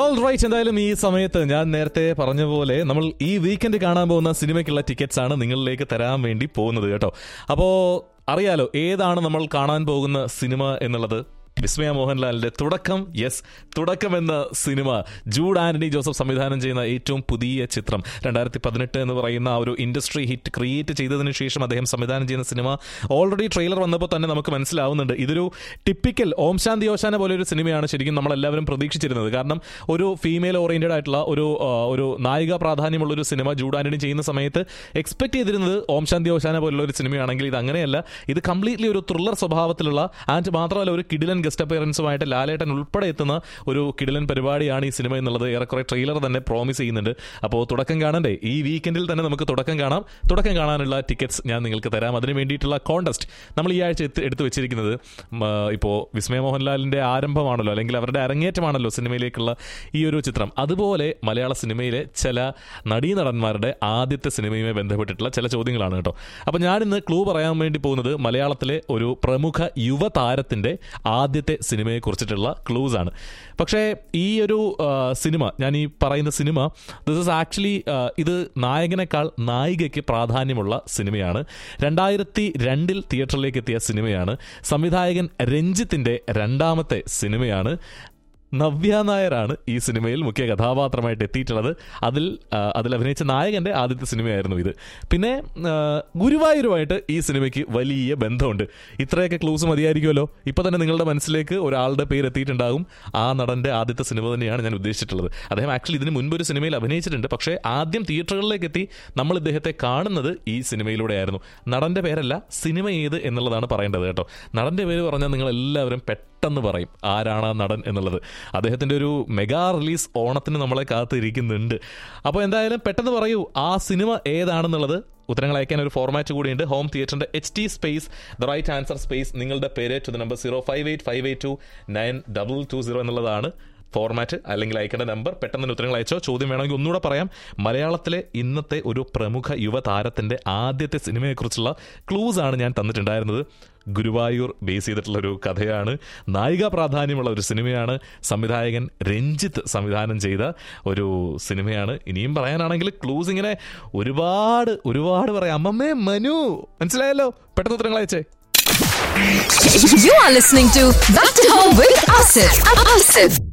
All right എന്തായാലും ഈ സമയത്ത് ഞാൻ നേരത്തെ പറഞ്ഞ പോലെ നമ്മൾ ഈ വീക്കെൻഡ് കാണാൻ പോകുന്ന സിനിമയ്ക്കുള്ള ടിക്കറ്റ്സ് ആണ് നിങ്ങളിലേക്ക് തരാൻ വേണ്ടി പോകുന്നത് കേട്ടോ അപ്പോൾ അറിയാലോ ഏതാണ് നമ്മൾ കാണാൻ പോകുന്ന സിനിമ എന്നുള്ളത് വിസ്മയ മോഹൻലാലിന്റെ തുടക്കം യെസ് തുടക്കം എന്ന സിനിമ ജൂഡ് ആന്റണി ജോസഫ് സംവിധാനം ചെയ്യുന്ന ഏറ്റവും പുതിയ ചിത്രം രണ്ടായിരത്തി പതിനെട്ട് എന്ന് പറയുന്ന ആ ഒരു ഇൻഡസ്ട്രി ഹിറ്റ് ക്രിയേറ്റ് ചെയ്തതിനു ശേഷം അദ്ദേഹം സംവിധാനം ചെയ്യുന്ന സിനിമ ഓൾറെഡി ട്രെയിലർ വന്നപ്പോൾ തന്നെ നമുക്ക് മനസ്സിലാവുന്നുണ്ട് ഇതൊരു ടിപ്പിക്കൽ ഓം ശാന്തി ഓശാന പോലെ ഒരു സിനിമയാണ് ശരിക്കും നമ്മളെല്ലാവരും പ്രതീക്ഷിച്ചിരുന്നത് കാരണം ഒരു ഫീമെയിൽ ഓറിയന്റഡ് ആയിട്ടുള്ള ഒരു ആ, ഒരു നായിക പ്രാധാന്യമുള്ള ഒരു സിനിമ ജൂഡ് ആന്റണി ചെയ്യുന്ന സമയത്ത് എക്സ്പെക്ട് ചെയ്തിരുന്നത് ഓം ശാന്തി ഓശാന പോലുള്ള ഒരു സിനിമയാണെങ്കിൽ ഇത് അങ്ങനെയല്ല ഇത് കംപ്ലീറ്റ്ലി ഒരു ത്രില്ലർ സ്വഭാവത്തിലുള്ള ആൻഡ് മാത്രമല്ല ഒരു കിഡിലൻ ഗസ്റ്റ് അപ്പിയറൻസുമായിട്ട് ലാലേട്ടൻ ഉൾപ്പെടെ എത്തുന്ന ഒരു കിഡിലൻ പരിപാടിയാണ് ഈ സിനിമ എന്നുള്ളത് ഏറെക്കുറെ ട്രെയിലർ തന്നെ പ്രോമിസ് ചെയ്യുന്നുണ്ട് അപ്പോൾ തുടക്കം കാണണ്ടേ ഈ വീക്കെൻഡിൽ തന്നെ നമുക്ക് തുടക്കം കാണാം തുടക്കം കാണാനുള്ള ടിക്കറ്റ്സ് ഞാൻ നിങ്ങൾക്ക് തരാം അതിന് വേണ്ടിയിട്ടുള്ള കോണ്ടസ്റ്റ് നമ്മൾ ഈ ആഴ്ച എത്തി- എടുത്തു വെച്ചിരിക്കുന്നത് ഉം, ആ, ഇപ്പോൾ വിസ്മയ മോഹൻലാലിന്റെ ആരംഭമാണല്ലോ അല്ലെങ്കിൽ അവരുടെ അരങ്ങേറ്റമാണല്ലോ സിനിമയിലേക്കുള്ള ഈ ഒരു ചിത്രം അതുപോലെ മലയാള സിനിമയിലെ ചില നടീനടന്മാരുടെ ആദ്യത്തെ സിനിമയുമായി ബന്ധപ്പെട്ടിട്ടുള്ള ചില ചോദ്യങ്ങളാണ് കേട്ടോ അപ്പോൾ ഞാനിന്ന് ക്ലൂ പറയാൻ വേണ്ടി പോകുന്നത് മലയാളത്തിലെ ഒരു പ്രമുഖ യുവതാരത്തിന്റെ ആദ്യത്തെ സിനിമയെ കുറിച്ചിട്ടുള്ള ക്ലൂസ് ആണ് പക്ഷേ ഈ ഒരു ആ, സിനിമ ഞാൻ ഈ പറയുന്ന സിനിമ ദിസ് ഇസ് ആക്ച്വലി ഇത് നായകനേക്കാൾ നായികയ്ക്ക് പ്രാധാന്യമുള്ള സിനിമയാണ് രണ്ടായിരത്തി രണ്ടിൽ തിയേറ്ററിലേക്ക് എത്തിയ സിനിമയാണ് സംവിധായകൻ രഞ്ജിത്തിന്റെ രണ്ടാമത്തെ സിനിമയാണ് നവ്യ നായരാണ് ഈ സിനിമയിൽ മുഖ്യ കഥാപാത്രമായിട്ട് എത്തിയിട്ടുള്ളത് അതിൽ ആ, അതിൽ അഭിനയിച്ച നായകന്റെ ആദ്യത്തെ സിനിമയായിരുന്നു ഇത് പിന്നെ ആ, ഗുരുവായൂരുമായിട്ട് ഈ സിനിമയ്ക്ക് വലിയ ബന്ധമുണ്ട് ഇത്രയൊക്കെ ക്ലൂസ് മതിയായിരിക്കുമല്ലോ ഇപ്പൊ തന്നെ നിങ്ങളുടെ മനസ്സിലേക്ക് ഒരാളുടെ പേര് എത്തിയിട്ടുണ്ടാകും ആ നടന്റെ ആദ്യത്തെ സിനിമ തന്നെയാണ് ഞാൻ ഉദ്ദേശിച്ചിട്ടുള്ളത് അദ്ദേഹം ആക്ച്വലി ഇതിന് മുൻപ് ഒരു സിനിമയിൽ അഭിനയിച്ചിട്ടുണ്ട് പക്ഷേ ആദ്യം തിയേറ്ററുകളിലേക്ക് എത്തി നമ്മൾ ഇദ്ദേഹത്തെ കാണുന്നത് ഈ സിനിമയിലൂടെയായിരുന്നു നടന്റെ പേരല്ല സിനിമ ഏത് എന്നുള്ളതാണ് പറയേണ്ടത് കേട്ടോ നടന്റെ പേര് പറഞ്ഞാൽ നിങ്ങൾ എല്ലാവരും പെട്ടെന്ന് പറയും ആരാണ് ആ നടൻ എന്നുള്ളത് അദ്ദേഹത്തിന്റെ ഒരു മെഗാ റിലീസ് ഓണത്തിന് നമ്മളെ കാത്തിരിക്കുന്നുണ്ട് അപ്പോൾ എന്തായാലും പെട്ടെന്ന് പറയൂ ആ സിനിമ ഏതാണെന്നുള്ളത് ഉത്തരങ്ങൾ അയക്കാൻ ഒരു ഫോർമാറ്റ് കൂടിയുണ്ട് ഹോം തിയേറ്ററിന്റെ H T space the right answer space നിങ്ങളുടെ പേര് to the number zero five eight five eight two nine double two zero എന്നുള്ളതാണ് ഫോർമാറ്റ് അല്ലെങ്കിൽ അയക്കേണ്ട നമ്പർ പെട്ടെന്ന് തന്നെ ഉത്തരങ്ങൾ അയച്ചോ ചോദ്യം വേണമെങ്കിൽ ഒന്നുകൂടെ പറയാം മലയാളത്തിലെ ഇന്നത്തെ ഒരു പ്രമുഖ യുവതാരത്തിന്റെ ആദ്യത്തെ സിനിമയെക്കുറിച്ചുള്ള ക്ലൂസ് ആണ് ഞാൻ തന്നിട്ടുണ്ടായിരുന്നത് ഗുരുവായൂർ ബേസ് ചെയ്തിട്ടുള്ള ഒരു കഥയാണ് നായിക പ്രാധാന്യമുള്ള ഒരു സിനിമയാണ് സംവിധായകൻ രഞ്ജിത്ത് സംവിധാനം ചെയ്ത ഒരു സിനിമയാണ് ഇനിയും പറയാനാണെങ്കിൽ ക്ലൂസ് ഇങ്ങനെ ഒരുപാട് ഒരുപാട് പറയാം അമ്മമ്മേ മനു മനസ്സിലായല്ലോ പെട്ടെന്ന് ഉത്തരങ്ങൾ അയച്ചേ You are listening to Back to Home with Asif. Asif.